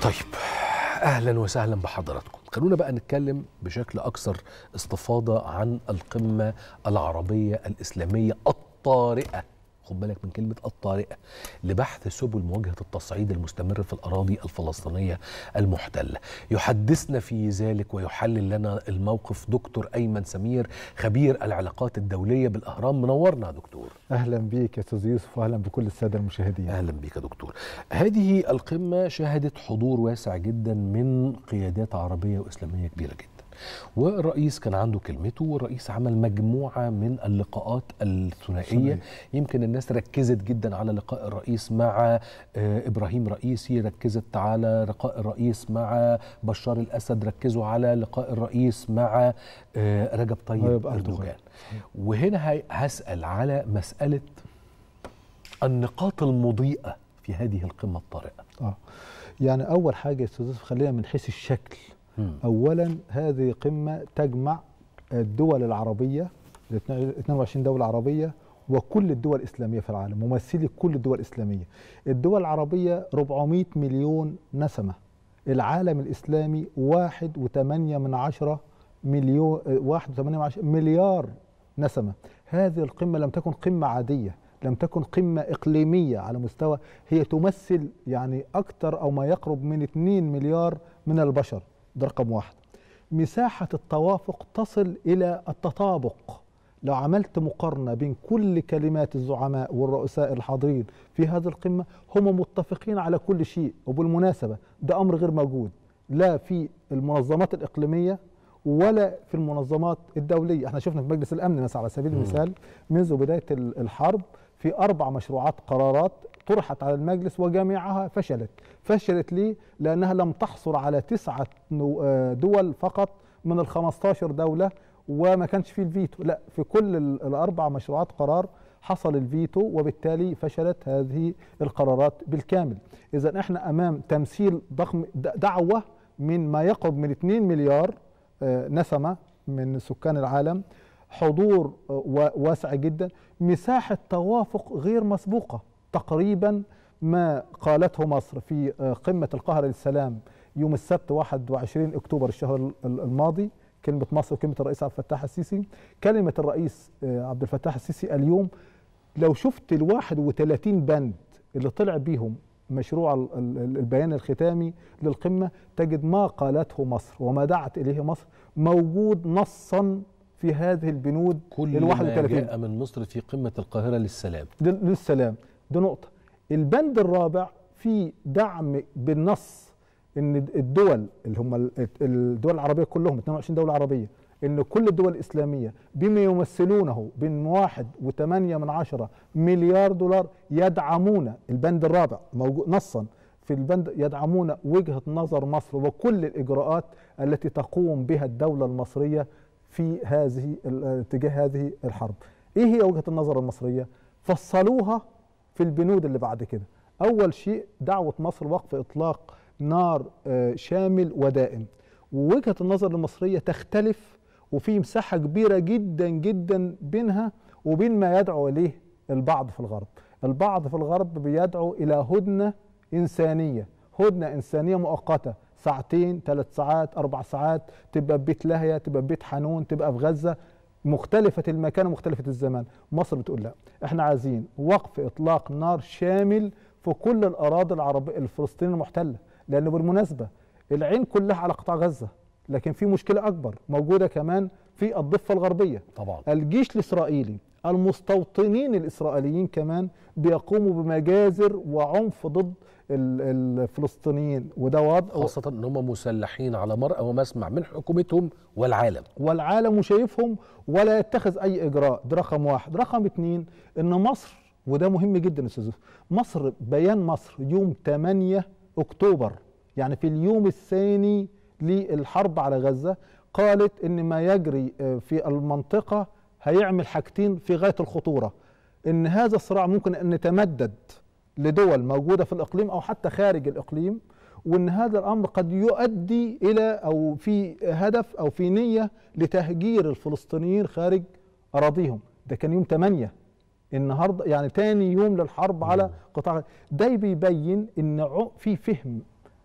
طيب اهلا وسهلا بحضراتكم خلونا بقى نتكلم بشكل اكثر استفاضه عن القمه العربيه الاسلاميه الطارئه خد بالك من كلمة الطارئة لبحث سبل مواجهة التصعيد المستمر في الأراضي الفلسطينية المحتلة يحدثنا في ذلك ويحلل لنا الموقف دكتور أيمن سمير خبير العلاقات الدولية بالأهرام منورنا يا دكتور اهلا بيك يا استاذ يوسف واهلا بكل الساده المشاهدين اهلا بك يا دكتور هذه القمه شهدت حضور واسع جدا من قيادات عربيه واسلاميه كبيره جدا والرئيس كان عنده كلمته والرئيس عمل مجموعه من اللقاءات الثنائيه صحيح. يمكن الناس ركزت جدا على لقاء الرئيس مع آه، ابراهيم رئيسي ركزت على لقاء الرئيس مع بشار الاسد ركزوا على لقاء الرئيس مع آه، رجب طيب طيب أردوغان. اردوغان وهنا هي- هسال على مساله النقاط المضيئة في هذه القمة الطارئة اه يعني اول حاجه يا استاذ يوسف خلينا من حيث الشكل مم. اولا هذه قمه تجمع الدول العربيه ال 22 دوله عربيه وكل الدول الاسلاميه في العالم ممثلي كل الدول الاسلاميه الدول العربيه 400 مليون نسمه العالم الاسلامي 1.8 من عشرة مليون 1.8 من عشرة مليار نسمه هذه القمه لم تكن قمه عاديه لم تكن قمه اقليميه على مستوى هي تمثل يعني اكثر او ما يقرب من 2 مليار من البشر ده رقم واحد مساحة التوافق تصل إلى التطابق لو عملت مقارنة بين كل كلمات الزعماء والرؤساء الحاضرين في هذه القمة هم متفقين على كل شيء وبالمناسبة ده أمر غير موجود لا في المنظمات الإقليمية ولا في المنظمات الدولية احنا شفنا في مجلس الأمن مثلا على سبيل المثال منذ بداية ال- الحرب في أربع مشروعات قرارات طرحت على المجلس وجميعها فشلت فشلت ليه؟ لأنها لم تحصل على تسعة نو- آه، دول فقط من ال 15 دولة وما كانش فيه الفيتو لا في كل ال- الأربع مشروعات قرار حصل الفيتو وبالتالي فشلت هذه القرارات بالكامل إذا احنا أمام تمثيل ضخم د- دعوة من ما يقرب من 2 مليار آه، نسمة من سكان العالم حضور آه، وا- واسع جدا مساحة توافق غير مسبوقة تقريبا ما قالته مصر في آه، قمة القاهرة للسلام يوم السبت 21 أكتوبر الشهر ال- ال- الماضي كلمة مصر وكلمة الرئيس عبد الفتاح السيسي كلمة الرئيس آه، عبد الفتاح السيسي اليوم لو شفت ال 31 بند اللي طلع بيهم مشروع ال- ال- البيان الختامي للقمة تجد ما قالته مصر وما دعت إليه مصر موجود نصا في هذه البنود كل ال ما 31 جاء من مصر في قمة القاهرة للسلام ده- للسلام دي نقطة البند الرابع في دعم بالنص ان الدول اللي هم ال- الدول العربية كلهم 22 دولة عربية ان كل الدول الاسلامية بما يمثلونه بين واحد وثمانية من عشرة مليار دولار يدعمون البند الرابع موجود نصا في البند يدعمون وجهة نظر مصر وكل الإجراءات التي تقوم بها الدولة المصرية في هذه ال- تجاه هذه الحرب ايه هي وجهة النظر المصرية فصلوها في البنود اللي بعد كده اول شيء دعوة مصر وقف اطلاق نار آه، شامل ودائم ووجهة النظر المصرية تختلف وفي مساحة كبيرة جدا جدا بينها وبين ما يدعو اليه البعض في الغرب البعض في الغرب بيدعو الى هدنة انسانية هدنة انسانية مؤقتة ساعتين ثلاث ساعات اربع ساعات تبقى في بيت لاهيا تبقى في بيت حنون تبقى في غزة مختلفة المكان ومختلفة الزمان مصر بتقول لا احنا عايزين وقف اطلاق نار شامل في كل الاراضي العربية الفلسطينية المحتلة لان بالمناسبة العين كلها على قطاع غزة لكن في مشكلة اكبر موجودة كمان في الضفة الغربية طبعا الجيش الإسرائيلي المستوطنين الإسرائيليين كمان بيقوموا بمجازر وعنف ضد ال- الفلسطينيين وده وضع خاصة ان هم مسلحين على مرأى ومسمع من حكومتهم والعالم والعالم شايفهم ولا يتخذ أي إجراء ده رقم واحد رقم اتنين إن مصر وده مهم جدا يا أستاذ يوسف، مصر بيان مصر يوم 8 أكتوبر يعني في اليوم الثاني للحرب على غزة قالت إن ما يجري آه، في المنطقة هيعمل حاجتين في غاية الخطورة إن هذا الصراع ممكن أن يتمدد لدول موجودة في الإقليم أو حتى خارج الإقليم وان هذا الامر قد يؤدي الى او في هدف او في نيه لتهجير الفلسطينيين خارج اراضيهم ده كان يوم 8 النهارده يعني تاني يوم للحرب على قطاع ده بيبين ان ع- في فهم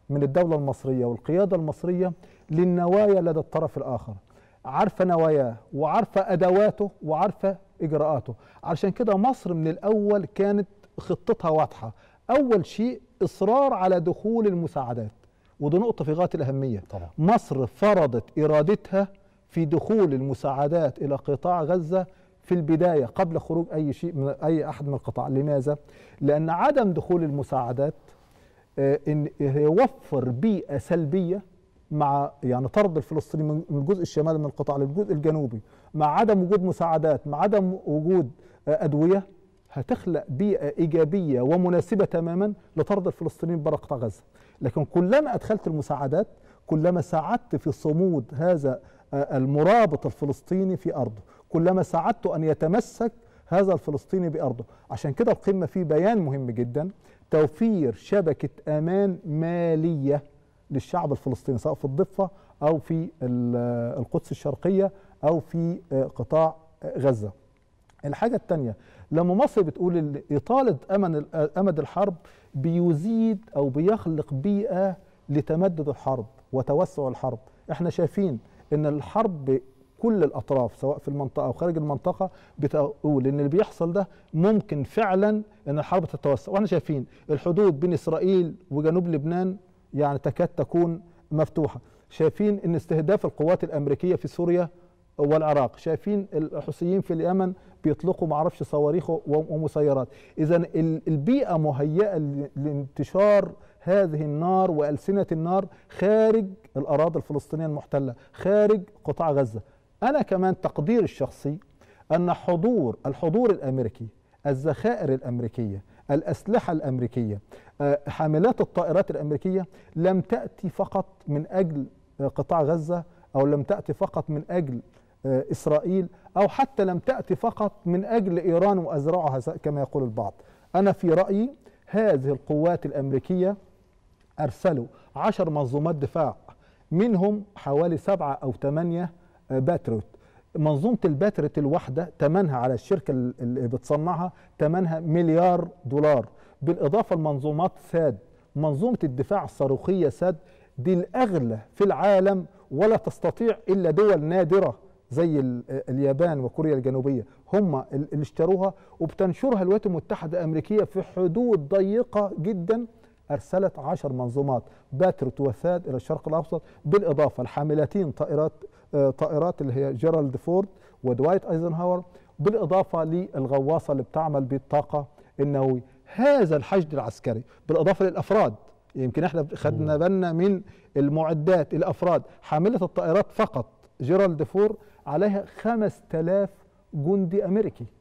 من الدولة المصرية والقيادة المصرية للنوايا لدى الطرف الآخر عارفة نواياه وعارفة أدواته وعارفة إجراءاته علشان كده مصر من الأول كانت خطتها واضحة أول شيء إصرار على دخول المساعدات ودي نقطة في غاية الأهمية طبعا مصر فرضت إرادتها في دخول المساعدات إلى قطاع غزة في البداية قبل خروج أي شيء من أي أحد من القطاع لماذا؟ لأن عدم دخول المساعدات آه، إن يوفر بيئة سلبية مع يعني طرد الفلسطيني من من الجزء الشمالي من القطاع للجزء الجنوبي مع عدم وجود مساعدات مع عدم وجود آه، أدوية هتخلق بيئة إيجابية ومناسبة تماما لطرد الفلسطينيين برا قطاع غزة لكن كلما أدخلت المساعدات كلما ساعدت في صمود هذا آه، المرابط الفلسطيني في أرضه كلما ساعدت أن يتمسك هذا الفلسطيني بأرضه عشان كده القمة في بيان مهم جدا توفير شبكة أمان مالية للشعب الفلسطيني سواء في الضفة أو في ال- القدس الشرقية أو في آه، قطاع آه، غزة الحاجة التانية لما مصر بتقول ال- إطالة أمن ال- أمد الحرب بيزيد أو بيخلق بيئة لتمدد الحرب وتوسع الحرب احنا شايفين ان الحرب كل الأطراف سواء في المنطقة أو خارج المنطقة بتقول ان اللي بيحصل ده ممكن فعلا ان الحرب تتوسع واحنا شايفين الحدود بين إسرائيل وجنوب لبنان يعني تكاد تكون مفتوحة شايفين ان استهداف القوات الأمريكية في سوريا والعراق شايفين الحوثيين في اليمن بيطلقوا معرفش صواريخ و- ومسيرات اذا ال- البيئه مهيئه ل- لانتشار هذه النار والسنه النار خارج الاراضي الفلسطينيه المحتله خارج قطاع غزه انا كمان تقديري الشخصي ان حضور الحضور الامريكي الذخائر الامريكيه الاسلحه الامريكيه آه، حاملات الطائرات الامريكيه لم تاتي فقط من اجل آه، قطاع غزه او لم تاتي فقط من اجل آه، اسرائيل او حتى لم تاتي فقط من اجل ايران وازرعها ز- كما يقول البعض. انا في رايي هذه القوات الامريكيه ارسلوا عشر منظومات دفاع منهم حوالي سبعه او ثمانيه آه، باتريوت. منظومه الباتريوت الواحده ثمنها على الشركه ال- اللي بتصنعها ثمنها مليار دولار بالاضافه لمنظومات ساد منظومه الدفاع الصاروخيه ساد دي الاغلى في العالم ولا تستطيع الا دول نادره زي ال- اليابان وكوريا الجنوبيه هم ال- اللي اشتروها وبتنشرها الولايات المتحده الامريكيه في حدود ضيقه جدا ارسلت عشر منظومات باتريوت وثاد الى الشرق الاوسط بالاضافه لحاملتين طائرات آه، طائرات اللي هي جيرالد فورد ودوايت ايزنهاور بالاضافه للغواصه اللي بتعمل بالطاقه النوويه هذا الحشد العسكري بالاضافه للافراد يمكن احنا خدنا بالنا من المعدات الافراد حامله الطائرات فقط جيرالد فور عليها 5000 جندي امريكي